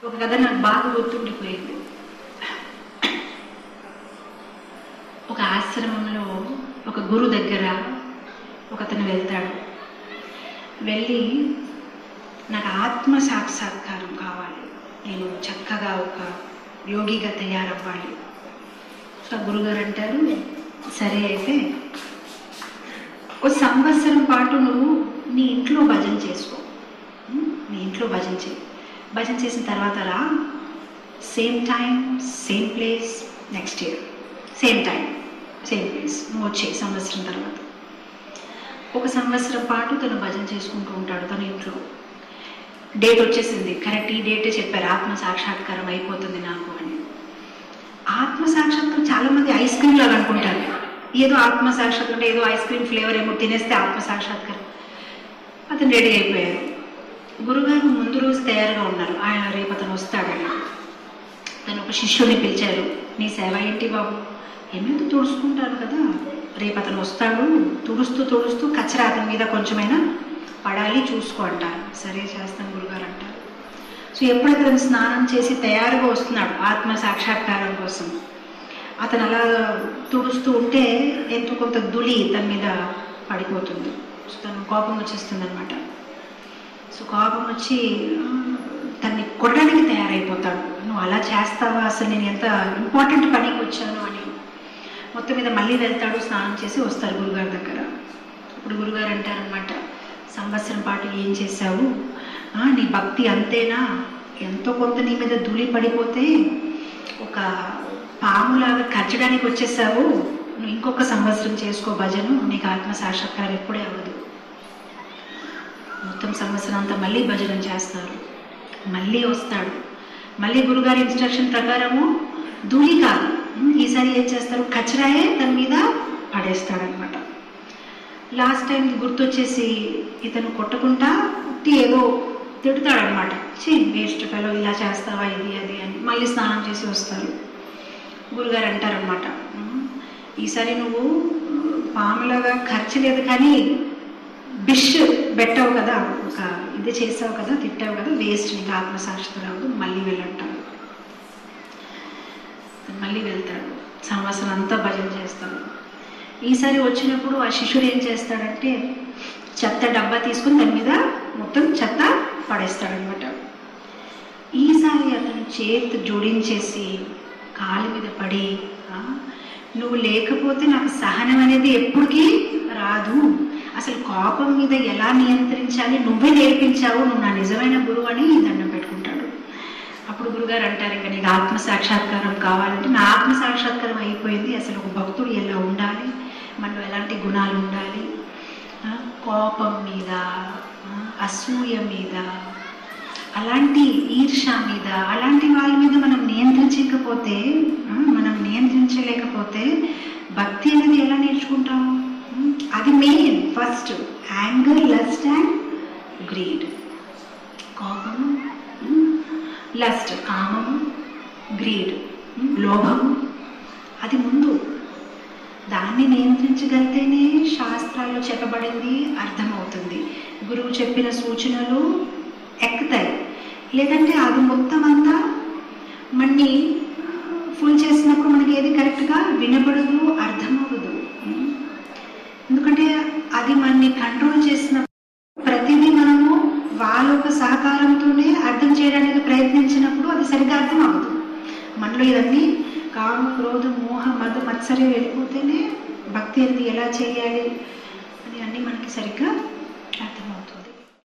ఒక కథ నాకు బాగా గుర్తుండిపోయింది ఒక ఆశ్రమంలో ఒక గురు దగ్గర ఒక అతను వెళ్తాడు వెళ్ళి నాకు ఆత్మ సాక్షాత్కారం కావాలి నేను చక్కగా ఒక యోగిగా తయారవ్వాలి సో ఆ గురుగారు అంటారు సరే అయితే ఒక సంవత్సరం పాటు నువ్వు నీ ఇంట్లో భజన చేసుకో ఉం? నీ ఇంట్లో భజన చేయి భజన చేసిన తర్వాత రా same time same place next year same time same place నువ్వు వచ్చేయి సంవత్సరం తర్వాత ఒక సంవత్సరం పాటు తను భజన చేసుకుంటూ ఉంటాడు తన ఇంట్లో డేట్ వచ్చేసింది కరెక్ట్ ఈ డేటే చెప్పారు ఆత్మ సాక్షాత్కారం అయిపోతుంది నాకు అని ఆత్మ సాక్షాత్కారం చాలా మంది ఐస్ క్రీమ్ లాగా అనుకుంటారు ఏదో ఆత్మ సాక్షాత్కారం అంటే ఏదో ఐస్ క్రీమ్ ఫ్లేవర్ ఏమో తినేస్తే ఆత్మ సాక్షాత్కారం అతను రెడీ అయిపోయారు గురుగారు ముందు రోజు తయారుగా ఉన్నారు ఆయన రేపు అతను వస్తాడని తను ఒక శిష్యుని పిలిచారు నీ సేవ ఏంటి బాబు ఏమేదో తుడుచుకుంటారు కదా రేపు అతను వస్తాడు తుడుస్తూ తుడుస్తూ కచ్చరా అతని మీద కొంచెమైనా పడాలి చూసుకో అంటారు సరే చేస్తాను గురుగారు అంటారు సో ఎప్పుడైతే అతను స్నానం చేసి తయారుగా వస్తున్నాడు ఆత్మ సాక్షాత్కారం కోసం అతను అలా తుడుస్తూ ఉంటే ఎంతో కొంత దులి తన మీద పడిపోతుంది సో తను కోపం వచ్చేస్తుంది అనమాట సో కోపం వచ్చి ఆ, తన్ని కొట్టడానికి తయారైపోతాడు నువ్వు అలా చేస్తావా అసలు నేను ఎంత ఇంపార్టెంట్ పనికి వచ్చాను అని మొత్తం మీద మళ్ళీ వెళ్తాడు స్నానం చేసి వస్తారు గురుగారి దగ్గర ఇప్పుడు గురుగారు అంటారనమాట సంవత్సరం పాటు ఏం చేశావు ఆ, నీ భక్తి అంతేనా ఎంతో కొంత నీ మీద ధూళి పడిపోతే ఒక పాములాగా కచ్చడానికి వచ్చేసావు నువ్వు ఇంకొక సంవత్సరం చేసుకో భజను నీకు ఆత్మ సాక్షాత్కారం ఎప్పుడే అవ్వదు మొత్తం సంవత్సరం అంతా మళ్ళీ భజన చేస్తారు మళ్ళీ వస్తాడు మళ్ళీ గురుగారి ఇన్స్ట్రక్షన్ ప్రకారము ధూళి కాదు ఉమ్, ఈసారి ఏం చేస్తారు కచరాయే తన మీద పడేస్తాడనమాట లాస్ట్ టైం గుర్తొచ్చేసి ఇతను కొట్టకుండా ఉత్తి ఏదో తిడతాడనమాట చీ వేస్ట్ ఫెలో ఇలా చేస్తావా ఇది అది అని మళ్ళీ స్నానం చేసి వస్తారు గురుగారు అంటారనమాట ఈసారి నువ్వు పాములాగా ఖర్చు లేదు కానీ బిష్ పెట్టావు కదా ఒక ఇది చేసావు కదా తిట్టావు కదా వేస్ట్ నీకు ఆత్మసాక్షిత రావద్దు మళ్ళీ వెళ్ళంటాడు మళ్ళీ వెళ్తాడు సంవత్సరం అంతా భజన చేస్తాడు ఈసారి వచ్చినప్పుడు ఆ శిష్యుడు ఏం చేస్తాడంటే చెత్త డబ్బా తీసుకుని దాని మీద మొత్తం చెత్త పడేస్తాడనమాట ఈసారి అతను చేతి జోడించేసి కాలు మీద పడి "ఆ, నువ్వు లేకపోతే నాకు సహనం అనేది ఎప్పటికీ రాదు అసలు కోపం మీద ఎలా నియంత్రించాలి నువ్వే నేర్పించావు నువ్వు నా నిజమైన గురువు అని దండం పెట్టుకుంటాడు అప్పుడు గురుగారు అంటారు ఇంకా నీకు ఆత్మ సాక్షాత్కారం కావాలంటే నా ఆత్మ సాక్షాత్కారం అయిపోయింది అసలు ఒక భక్తుడు ఎలా ఉండాలి మనలో ఎలాంటి గుణాలు ఉండాలి ఆ, కోపం మీద ఆ, అసూయ మీద అలాంటి ఈర్ష మీద అలాంటి వాళ్ళ మీద మనం నియంత్రించకపోతే ఆ, మనం నియంత్రించలేకపోతే భక్తి అనేది ఎలా నేర్చుకుంటాం ఉమ్, అది main first anger lust and greed కోపము లస్ట్ కామము గ్రీడ్ లోభము అది ముందు దాన్ని నియంత్రించగలిగితేనే శాస్త్రాల్లో చెప్పబడింది అర్థమవుతుంది గురువు చెప్పిన సూచనలు ఎక్కుతాయి లేదంటే అది మొత్తం అంతా మన్ని ఫుల్ చేసినప్పుడు మనకి ఏది కరెక్ట్గా వినపడదు అర్థమవ్వదు ఎందుకంటే అది మనని కంట్రోల్ చేసిన ప్రతిదీ మనము వాళ్ళ యొక్క సహకారంతోనే అర్థం చేయడానికి ప్రయత్నించినప్పుడు అది సరిగ్గా అర్థం అవ్వదు మనలో ఇవన్నీ కామ క్రోధ మోహ మద మత్సరి వెళ్ళిపోతేనే భక్తి అనేది ఎలా చేయాలి అని అన్నీ మనకి సరిగ్గా